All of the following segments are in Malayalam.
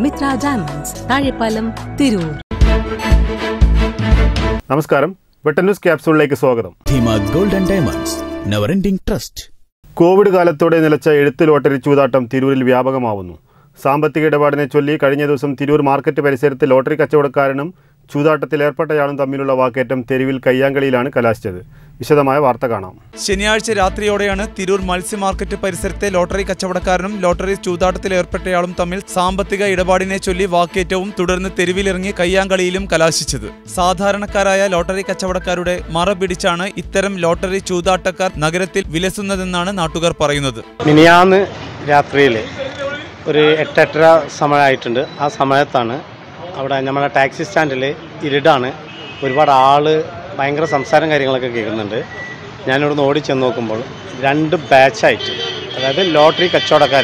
മിത്ര ഡയമണ്ട്സ് താഴെപ്പാലം തിരൂർ നമസ്കാരം വെട്ടൻ ന്യൂസ് ക്യാപ്സൂളിലേക്ക് സ്വാഗതം Dheema golden diamonds never ending trust covid കാലത്തോടെ നിലച്ച എഴുത്ത് ലോട്ടറി ചൂതാട്ടം തിരൂരിൽ വ്യാപകമാവുന്നു സാമ്പത്തിക ഇടപാടിനെ ചൊല്ലി കഴിഞ്ഞ ദിവസം തിരൂർ മാർക്കറ്റ് പരിസരത്ത് ലോട്ടറി കച്ചവടക്കാരനും ചൂതാട്ടത്തിൽ ഏർപ്പെട്ടയാളും തമ്മിലുള്ള വാക്കേറ്റം തെരുവിൽ കയ്യാങ്കളിയിലാണ് കലാശിച്ചത് വിശദമായ വാർത്ത കാണാം ശനിയാഴ്ച രാത്രിയോടെയാണ് തിരൂർ മത്സ്യ മാർക്കറ്റ് പരിസരത്തെ ലോട്ടറി കച്ചവടക്കാരനും ലോട്ടറി ചൂതാട്ടത്തിൽ ഏർപ്പെട്ടയാളും തമ്മിൽ സാമ്പത്തിക ഇടപാടിനെ ചൊല്ലി വാക്കേറ്റവും തുടർന്ന് തെരുവിലിറങ്ങി കയ്യാങ്കളിയിലും കലാശിച്ചത് സാധാരണക്കാരായ ലോട്ടറി കച്ചവടക്കാരുടെ മറ പിടിച്ചാണ് ഇത്തരം ലോട്ടറി ചൂതാട്ടക്കാർ നഗരത്തിൽ വിലസുന്നതെന്നാണ് നാട്ടുകാർ പറയുന്നത് മിനിയാന്ന് രാത്രിയിൽ ഒരു എട്ടെട്ടര സമയമായിട്ടുണ്ട് ആ സമയത്താണ് അവിടെ നമ്മുടെ ടാക്സി സ്റ്റാൻഡിൽ ഇരുടാണ് ഒരുപാട് ആൾ ഭയങ്കര സംസാരം കാര്യങ്ങളൊക്കെ കേൾക്കുന്നുണ്ട് ഞാനിവിടുന്ന് ഓടിച്ചെന്ന് നോക്കുമ്പോൾ രണ്ട് ബാച്ചായിട്ട് അതായത് ലോട്ടറി കച്ചവടക്കാർ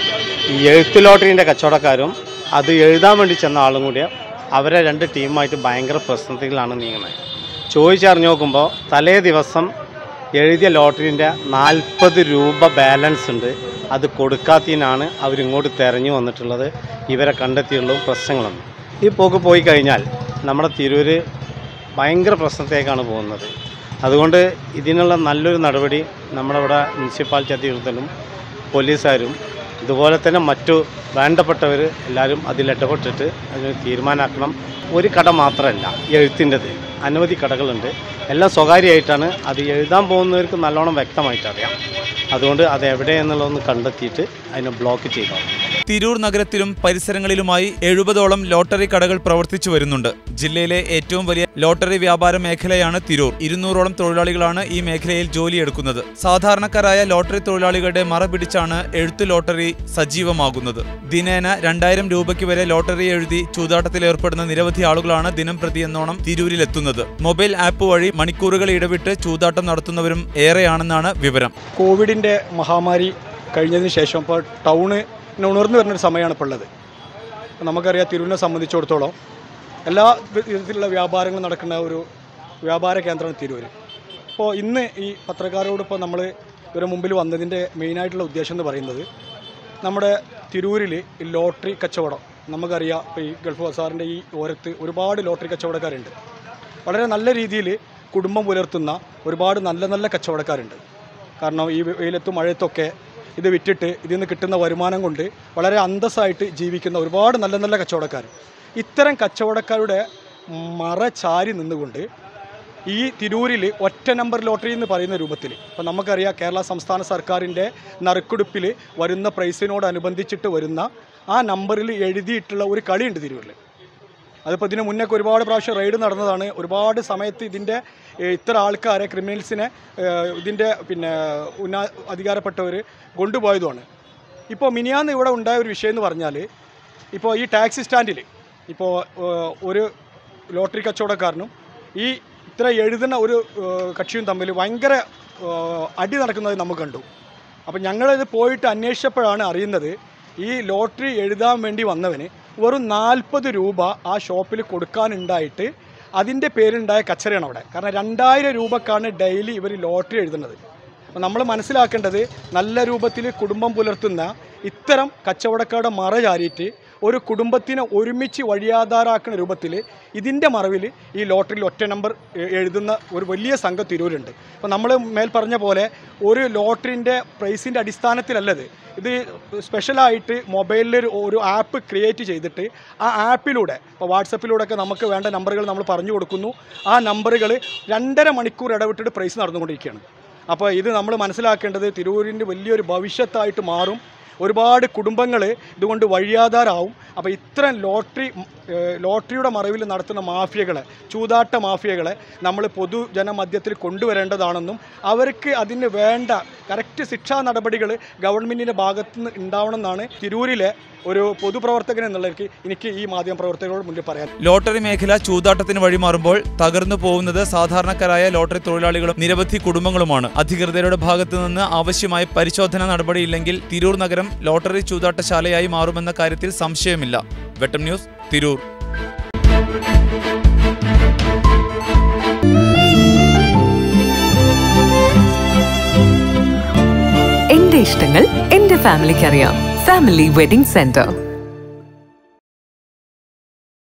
ഈ എഴുത്ത് ലോട്ടറീൻ്റെ കച്ചവടക്കാരും അത് എഴുതാൻ വേണ്ടി ചെന്ന ആളും കൂടിയ അവരെ രണ്ട് ടീമായിട്ട് ഭയങ്കര പ്രശ്നത്തിലാണ് നീങ്ങുന്നത് ചോദിച്ചറിഞ്ഞ് നോക്കുമ്പോൾ തലേ ദിവസം എഴുതിയ ലോട്ടറിൻ്റെ നാൽപ്പത് രൂപ ബാലൻസ് ഉണ്ട് അത് കൊടുക്കാത്തതിനാണ് അവരിങ്ങോട്ട് തെരഞ്ഞു വന്നിട്ടുള്ളത് ഇവരെ കണ്ടെത്തിയുള്ള പ്രശ്നങ്ങളൊന്നും ഈ പോക്ക് പോയി കഴിഞ്ഞാൽ നമ്മുടെ തിരൂര് ഭയങ്കര പ്രശ്നത്തേക്കാണ് പോകുന്നത് അതുകൊണ്ട് ഇതിനുള്ള നല്ലൊരു നടപടി നമ്മുടെ ഇവിടെ മുനിസിപ്പാലിറ്റി അധികൃതരും പോലീസുകാരും ഇതുപോലെ തന്നെ മറ്റു വേണ്ടപ്പെട്ടവർ എല്ലാവരും അതിൽ ഇടപെട്ടിട്ട് അതിന് തീരുമാനമാക്കണം ഒരു കട മാത്രമല്ല എഴുത്തിൻ്റെത് അനവധി കടകളുണ്ട് എല്ലാം സ്വകാര്യമായിട്ടാണ് അത് എഴുതാൻ പോകുന്നവർക്ക് നല്ലോണം വ്യക്തമായിട്ട് അറിയാം അതുകൊണ്ട് അത് എവിടെയെന്നുള്ളതൊന്ന് കണ്ടെത്തിയിട്ട് അതിനെ ബ്ലോക്ക് ചെയ്തോ തിരൂർ നഗരത്തിലും പരിസരങ്ങളിലുമായി എഴുപതോളം ലോട്ടറി കടകൾ പ്രവർത്തിച്ചു വരുന്നുണ്ട് ജില്ലയിലെ ഏറ്റവും വലിയ ലോട്ടറി വ്യാപാര മേഖലയാണ് തിരൂർ ഇരുന്നൂറോളം തൊഴിലാളികളാണ് ഈ മേഖലയിൽ ജോലിയെടുക്കുന്നത് സാധാരണക്കാരായ ലോട്ടറി തൊഴിലാളികളുടെ മറ പിടിച്ചാണ് എഴുത്ത് ലോട്ടറി സജീവമാകുന്നത് ദിനേന രണ്ടായിരം രൂപയ്ക്ക് വരെ ലോട്ടറി എഴുതി ചൂതാട്ടത്തിൽ ഏർപ്പെടുന്ന നിരവധി ആളുകളാണ് ദിനം പ്രതി എന്നോണം തിരൂരിലെത്തുന്നത് മൊബൈൽ ആപ്പ് വഴി മണിക്കൂറുകൾ ഇടവിട്ട് ചൂതാട്ടം നടത്തുന്നവരും ഏറെയാണെന്നാണ് വിവരം കോവിഡിൻ്റെ മഹാമാരി കഴിഞ്ഞതിന് ശേഷം ഇപ്പോൾ ടൗണ് ഉണർന്നു വരുന്നൊരു സമയമാണ് ഇപ്പോൾ ഉള്ളത് അപ്പോൾ നമുക്കറിയാം തിരുവിനെ സംബന്ധിച്ചിടത്തോളം എല്ലാ വിധത്തിലുള്ള വ്യാപാരങ്ങളും നടക്കുന്ന ഒരു വ്യാപാര കേന്ദ്രമാണ് തിരൂർ അപ്പോൾ ഇന്ന് ഈ പത്രക്കാരോട് ഇപ്പോൾ നമ്മൾ ഇവരുടെ മുമ്പിൽ വന്നതിൻ്റെ മെയിനായിട്ടുള്ള ഉദ്ദേശം എന്ന് പറയുന്നത് നമ്മുടെ തിരൂരിൽ ഈ ലോട്ടറി കച്ചവടം നമുക്കറിയാം ഇപ്പോൾ ഈ ഗൾഫ് ബസാറിൻ്റെ ഈ ഓരത്ത് ഒരുപാട് ലോട്ടറി കച്ചവടക്കാരുണ്ട് വളരെ നല്ല രീതിയിൽ കുടുംബം പുലർത്തുന്ന ഒരുപാട് നല്ല നല്ല കച്ചവടക്കാരുണ്ട് കാരണം ഈ വെയിലത്തും മഴയത്തൊക്കെ ഇത് വിറ്റിട്ട് ഇതിൽ നിന്ന് കിട്ടുന്ന വരുമാനം കൊണ്ട് വളരെ അന്തസ്സായിട്ട് ജീവിക്കുന്ന ഒരുപാട് നല്ല നല്ല കച്ചവടക്കാർ ഇത്തരം കച്ചവടക്കാരുടെ മറ ചാരി നിന്നുകൊണ്ട് ഈ തിരൂരിൽ ഒറ്റ നമ്പർ ലോട്ടറി എന്ന് പറയുന്ന രൂപത്തിൽ ഇപ്പോൾ നമുക്കറിയാം കേരള സംസ്ഥാന സർക്കാരിൻ്റെ നറുക്കെടുപ്പിൽ വരുന്ന പ്രൈസിനോടനുബന്ധിച്ചിട്ട് വരുന്ന ആ നമ്പറിൽ എഴുതിയിട്ടുള്ള ഒരു കളിയുണ്ട് തിരൂരിൽ അതിപ്പോൾ ഇതിന് മുന്നേ ഒരുപാട് പ്രാവശ്യം റെയ്ഡ് നടന്നതാണ് ഒരുപാട് സമയത്ത് ഇതിൻ്റെ ഏഹ്, ഇത്ര ആൾക്കാരെ ക്രിമിനൽസിനെ ഏഹ്, ഇതിൻ്റെ പിന്നെ ഉന്ന അധികാരപ്പെട്ടവർ കൊണ്ടുപോയതുമാണ് ഇപ്പോൾ മിനിയാന്ന് ഇവിടെ ഉണ്ടായ ഒരു വിഷയം എന്ന് പറഞ്ഞാൽ ഇപ്പോൾ ഈ ടാക്സി സ്റ്റാൻഡിൽ ഇപ്പോൾ ഏഹ്, ഒരു ലോട്ടറി കച്ചവടക്കാരനും ഈ ഇത്ര എഴുതുന്ന ഒരു ഏഹ്, കക്ഷിയും തമ്മിൽ ഭയങ്കര ഏഹ്, അടി നടക്കുന്നത് നമുക്ക് കണ്ടു അപ്പം ഞങ്ങളിത് പോയിട്ട് അന്വേഷിച്ചപ്പോഴാണ് അറിയുന്നത് ഈ ലോട്ടറി എഴുതാൻ വേണ്ടി വന്നവന് വെറും നാൽപ്പത് രൂപ ആ ഷോപ്പിൽ കൊടുക്കാനുണ്ടായിട്ട് അതിൻ്റെ പേരുണ്ടായ കച്ചറയാണ് അവിടെ കാരണം രണ്ടായിരം രൂപക്കാണ് ഡെയിലി ഇവർ ലോട്ടറി എഴുതുന്നത് അപ്പോൾ നമ്മൾ മനസ്സിലാക്കേണ്ടത് നല്ല രൂപത്തിൽ കുടുംബം പുലർത്തുന്ന ഇത്തരം കച്ചവടക്കാരുടെ മറ ചാരിയിട്ട് ഒരു കുടുംബത്തിനെ ഒരുമിച്ച് വഴിയാധാരാക്കുന്ന രൂപത്തിൽ ഇതിൻ്റെ മറവിൽ ഈ ലോട്ടറിയിൽ ഒറ്റ നമ്പർ എ- എഴുതുന്ന ഒരു വലിയ സംഘം തിരൂരുണ്ട് അപ്പോൾ നമ്മൾ മേൽ പറഞ്ഞ പോലെ ഒരു ലോട്ടറിൻ്റെ പ്രൈസിൻ്റെ അടിസ്ഥാനത്തിലല്ലത് ഇത് സ്പെഷ്യലായിട്ട് മൊബൈലിൽ ഒരു ഒരു ആപ്പ് ക്രിയേറ്റ് ചെയ്തിട്ട് ആ ആപ്പിലൂടെ ഇപ്പോൾ വാട്സപ്പിലൂടെ ഒക്കെ നമുക്ക് വേണ്ട നമ്പറുകൾ നമ്മൾ പറഞ്ഞു കൊടുക്കുന്നു ആ നമ്പറുകൾ രണ്ടര മണിക്കൂർ ഇടവിട്ടിട്ട് പ്രൈസ് നടന്നുകൊണ്ടിരിക്കുകയാണ് അപ്പോൾ ഇത് നമ്മൾ മനസ്സിലാക്കേണ്ടത് തിരൂരിൻ്റെ വലിയൊരു ഭവിഷ്യത്തായിട്ട് മാറും ഒരുപാട് കുടുംബങ്ങൾ ഇതുകൊണ്ട് വഴിയാധാരാവും അപ്പോൾ ഇത്തരം ലോട്ടറി ഏഹ്, ലോട്ടറിയുടെ മറവിൽ നടത്തുന്ന മാഫിയകളെ ചൂതാട്ട മാഫിയകളെ നമ്മൾ പൊതുജനമധ്യത്തിൽ കൊണ്ടുവരേണ്ടതാണെന്നും അവർക്ക് അതിന് വേണ്ട കറക്റ്റ് ശിക്ഷാ നടപടികൾ ഗവൺമെൻറ്റിൻ്റെ ഭാഗത്തു നിന്ന് ഉണ്ടാവണമെന്നാണ് തിരൂരിലെ ഒരു പൊതുപ്രവർത്തകൻ എന്നുള്ളവർക്ക് എനിക്ക് ഈ മാധ്യമ പ്രവർത്തകരോട് മുന്നിൽ പറയാൻ ലോട്ടറി മേഖല ചൂതാട്ടത്തിന് വഴിമാറുമ്പോൾ തകർന്നു പോകുന്നത് സാധാരണക്കാരായ ലോട്ടറി തൊഴിലാളികളും നിരവധി കുടുംബങ്ങളുമാണ് അധികൃതരുടെ ഭാഗത്തു നിന്ന് ആവശ്യമായ പരിശോധന നടപടിയില്ലെങ്കിൽ തിരൂർ നഗരം ലോട്ടറി ചൂതാട്ടശാലയായി മാറുമെന്ന കാര്യത്തിൽ സംശയമില്ല വെട്ടം ന്യൂസ് തിരൂർ എന്റെ ഇഷ്ടങ്ങൾ എന്റെ ഫാമിലിക്ക് അറിയാം ഫാമിലി വെഡിംഗ് സെന്റർ